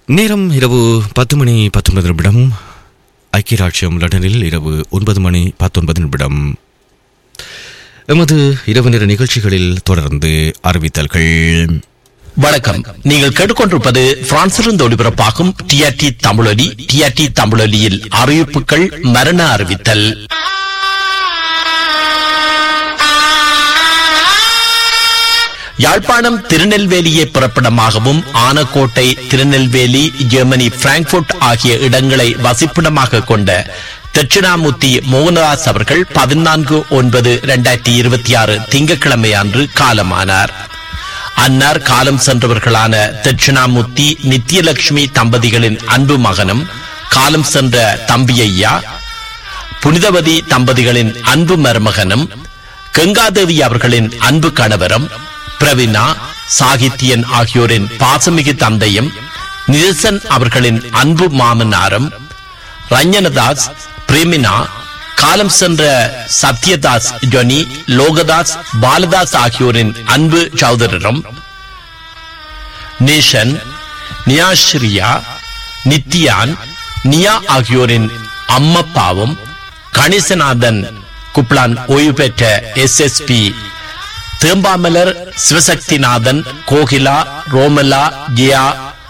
நேரம் இரவு பத்து மணி பத்தொன்பது நிமிடம் ஐக்கிய ராட்சியம் லண்டனில் இரவு ஒன்பது மணி பத்தொன்பது நிமிடம் எமது இரவு நேர நிகழ்ச்சிகளில் தொடர்ந்து அறிவித்தல்கள் வணக்கம் நீங்கள் கேட்டுக்கொண்டிருப்பது பிரான்சிலிருந்து ஒளிபரப்பாகும் டிஆர்டி தமிழொலி டிஆர்டி தமிழொலியில் அறிவிப்புகள் மரண அறிவித்தல் யாழ்ப்பாணம் திருநெல்வேலியை பிறப்பிடமாகவும் ஆனக்கோட்டை திருநெல்வேலி ஜெர்மனி பிராங்க்புர்ட் ஆகிய இடங்களை வசிப்பிடமாக கொண்ட தட்சிணாமூர்த்தி மோகனதாஸ் அவர்கள் பதினான்கு ஒன்பது இரண்டாயிரத்தி இருபத்தி ஆறு திங்கட்கிழமை அன்று காலமானார் அன்னார் காலம் சென்றவர்களான தட்சிணாமூர்த்தி நித்யலட்சுமி தம்பதிகளின் அன்பு மகனும் காலம் சென்ற தம்பியையா புனிதவதி தம்பதிகளின் அன்பு மருமகனும் கங்காதேவி அவர்களின் அன்பு கணவரும் பிரவீனா சாகித்யன் ஆகியோரின் பாசமிகு தந்தையும் நிதர்சன் அவர்களின் அன்பு மாமனாரும் ரஞ்சனதாஸ் பிரேமினா காலம் சென்ற சத்யதாஸ் ஜொனி லோகதாஸ் பாலதாஸ் ஆகியோரின் அன்பு சௌதரரும் நேஷன் நியாஸ்ரியா நித்யான் நியா ஆகியோரின் அம்மப்பாவும் கணேசநாதன் குப்லான் ஓய்வு பெற்ற எஸ்எஸ்பி தேம்பாமலர் சிவசக்திநாதன் கோகிலா ரோமலா ஜியா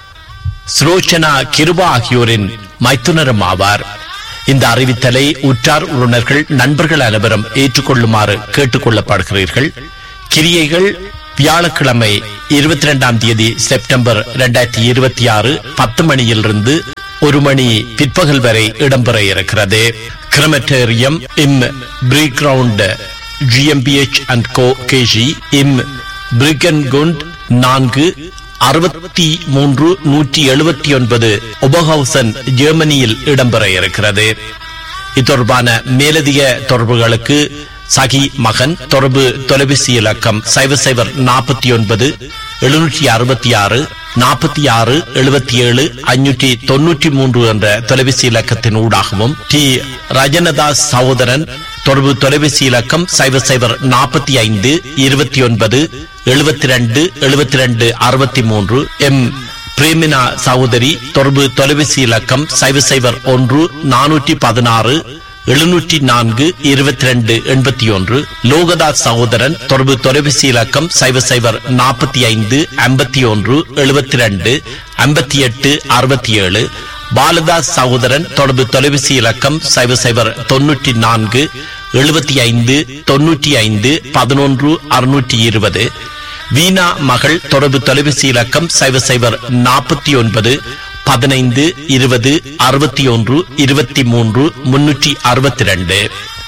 சுரோச்சனா கிருபா ஆகியோரின் மைத்துனரும் ஆவார் இந்த அறிவித்தலை உற்றார் உறவினர்கள் நண்பர்கள் அனைவரும் ஏற்றுக்கொள்ளுமாறு கேட்டுக்கொள்ளப்படுகிறீர்கள் கிரியைகள் வியாழக்கிழமை இருபத்தி இரண்டாம் தேதி செப்டம்பர் இரண்டாயிரத்தி இருபத்தி ஆறு பத்து மணியிலிருந்து ஒரு மணி பிற்பகல் வரை இடம்பெற இருக்கிறது கிரமட்டேரியம் இம் பிரீக்ரவுண்ட் ஜிஎம்பிஎச் அண்ட் கோ கேஜி இம் பிரிகன்குண்ட் நான்கு அறுபத்தி மூன்று நூற்றி எழுபத்தி ஒன்பது ஒபஹவுசன் ஜெர்மனியில் இடம்பெற இருக்கிறது இத்தொடர்பான மேலதிக தொடர்புகளுக்கு சகி மகன் தொடர்பு தொலைபேசி இலக்கம் சைவர் சைவர் நாற்பத்தி ஒன்பது எழுநூற்றி அறுபத்தி ஆறு நாற்பத்தி ஆறு எழுபத்தி ஏழு ஐநூற்றி தொன்னூற்றி மூன்று என்ற தொலைபேசி இலக்கத்தின் ஊடாகவும் டி ரஜனதாஸ் சகோதரன் தொடர்பு தொலைபேசி இலக்கம் சைவர் சைவர் நாற்பத்தி ஐந்து இருபத்தி ஒன்பது எழுபத்தி ரெண்டு எழுபத்தி ரெண்டு அறுபத்தி மூன்று எம் பிரேமினா சகோதரி தொடர்பு தொலைபேசி இலக்கம் சைவர் சைவர் ஒன்று நானூற்றி பதினாறு எழுநூற்றி நான்கு இருபத்தி ரெண்டு எண்பத்தி ஒன்று லோகதாஸ் சகோதரன் தொடர்பு தொலைபேசி இலக்கம் சைவர் சைவர் நாற்பத்தி ஐந்து ஐம்பத்தி ஒன்று எழுபத்தி ரெண்டு ஐம்பத்தி எட்டு அறுபத்தி ஏழு பாலதாஸ் சகோதரன் தொடர்பு தொலைபேசி இலக்கம் சைவர் சைவர் தொன்னூற்றி நான்கு எழுபத்தி ஐந்து தொன்னூற்றி ஐந்து பதினொன்று அறுநூற்றி இருபது வீணா மகள் தொடர்பு தொலைபேசி இலக்கம் சைவர் சைவர் நாற்பத்தி ஒன்பது பதினைந்து இருபது அறுபத்தி ஒன்று இருபத்தி மூன்று முன்னூற்றி அறுபத்தி ரெண்டு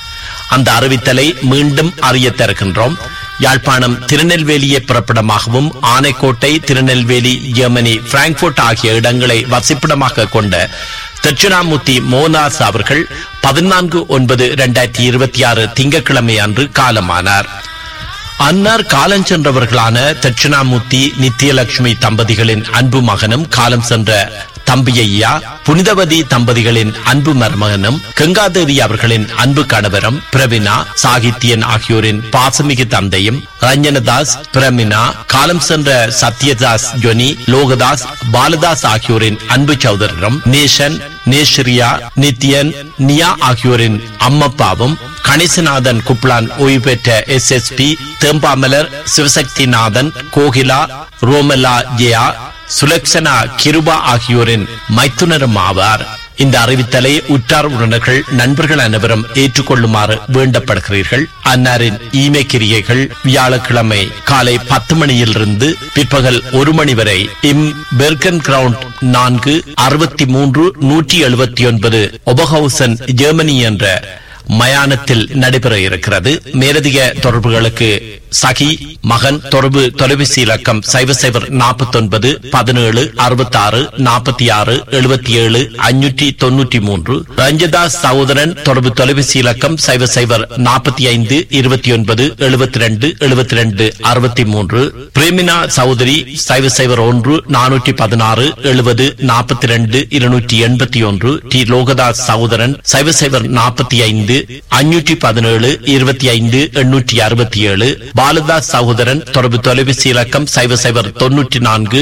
அந்த அறிவித்தலை மீண்டும் அறிய தருகின்றோம் யாழ்ப்பாணம் திருநெல்வேலியை பிறப்பிடமாகவும் ஆனைக்கோட்டை திருநெல்வேலி ஜெர்மனி பிராங்க்போர்ட் ஆகிய இடங்களை வசிப்பிடமாக கொண்ட தட்சிணாமூர்த்தி மோனாஸ் அவர்கள் பதினான்கு ஒன்பது இரண்டாயிரத்தி இருபத்தி ஆறு திங்கட்கிழமை அன்று காலமானார் அன்னார் காலஞ்சென்றவர்களான தட்சிணாமூர்த்தி நித்யலட்சுமி தம்பதிகளின் அன்பு மகனும் காலம் சென்ற தம்பியையா புனிதவதி தம்பதிகளின் அன்பு மருமகனும் கங்காதேவி அவர்களின் அன்பு கணவரும் பிரவினா சாகித்யன் ஆகியோரின் பாசமிகு தந்தையும் ரஞ்சனதாஸ் பிரமினா காலம் சென்ற சத்யதாஸ் ஜொனி லோகதாஸ் பாலதாஸ் ஆகியோரின் அன்பு சௌதரரும் நேஷன் நேஷ்ரியா நித்யன் நியா ஆகியோரின் அம்மப்பாவும் கணேசநாதன் குப்லான் ஓய்வு பெற்ற S S P Thembamalar Sivasakthinathan Kokila Romala Jaya Sulakshana Kiruba ஆகியோரின் மைத்துனரும் ஆவார் இந்த அறிவித்தலை உற்றார் உறவினர்கள் நண்பர்கள் அனைவரும் ஏற்றுக்கொள்ளுமாறு வேண்டப்படுகிறீர்கள் அன்னாரின் ஈமை கிரியைகள் வியாழக்கிழமை காலை பத்து மணியிலிருந்து பிற்பகல் ஒரு மணி வரை இம் பெர்கன் கிரவுண்ட் நான்கு அறுபத்தி மூன்று நூற்றி எழுபத்தி ஒன்பது ஒபஹவுசன் ஜெர்மனி என்ற மயானத்தில் நடைபெற இருக்கிறது மேலதிக தொடர்புகளுக்கு சகி மகன் தொடர்பு தொலைபேசி இலக்கம் சைவர் சைவர் நாற்பத்தி ஒன்பது பதினேழு அறுபத்தி ஆறு நாற்பத்தி ஆறு எழுபத்தி ஏழு அஞ்சூற்றி தொன்னூற்றி மூன்று ரஞ்சதாஸ் சகோதரன் தொடர்பு தொலைபேசி இலக்கம் சைவர் சைவர் நாற்பத்தி ஐந்து இருபத்தி ஒன்பது எழுபத்தி ரெண்டு எழுபத்தி ரெண்டு அறுபத்தி மூன்று பிரேமினா சகோதரி சைவர் சைவர் ஒன்று நானூற்றி பதினாறு எழுபது நாற்பத்தி ரெண்டு இருநூற்றி எண்பத்தி ஒன்று டி லோகதாஸ் சகோதரன் சைவர் சைவர் நாற்பத்தி ஐந்து அஞ்சூற்றி பதினேழு இருபத்தி ஐந்து எண்ணூற்றி அறுபத்தி ஏழு பாலதாஸ் சகோதரன் தொடர்பு தொலைபேசி இலக்கம் சைவர் சைவர் தொன்னூற்றி நான்கு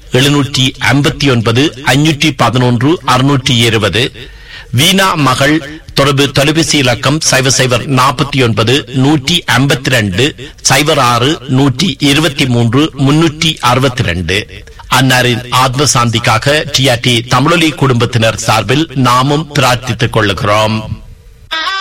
எழுநூற்றி ஐம்பத்தி ஒன்பது ஐநூற்றி பதினொன்று அறுநூற்றி இருபது வீணா மகள் தொடர்பு தொலைபேசி இலக்கம் சைவர் சைவர் நாற்பத்தி ஒன்பது நூற்றி ஐம்பத்தி ரெண்டு சைவர் ஆறு நூற்றி இருபத்தி மூன்று முன்னூற்றி அறுபத்தி ரெண்டு அன்னாரின் ஆத்ம சாந்திக்காக டிஆர்டி தமிழொலி குடும்பத்தினர் சார்பில் நாமும் பிரார்த்தித்துக் கொள்ளுகிறோம்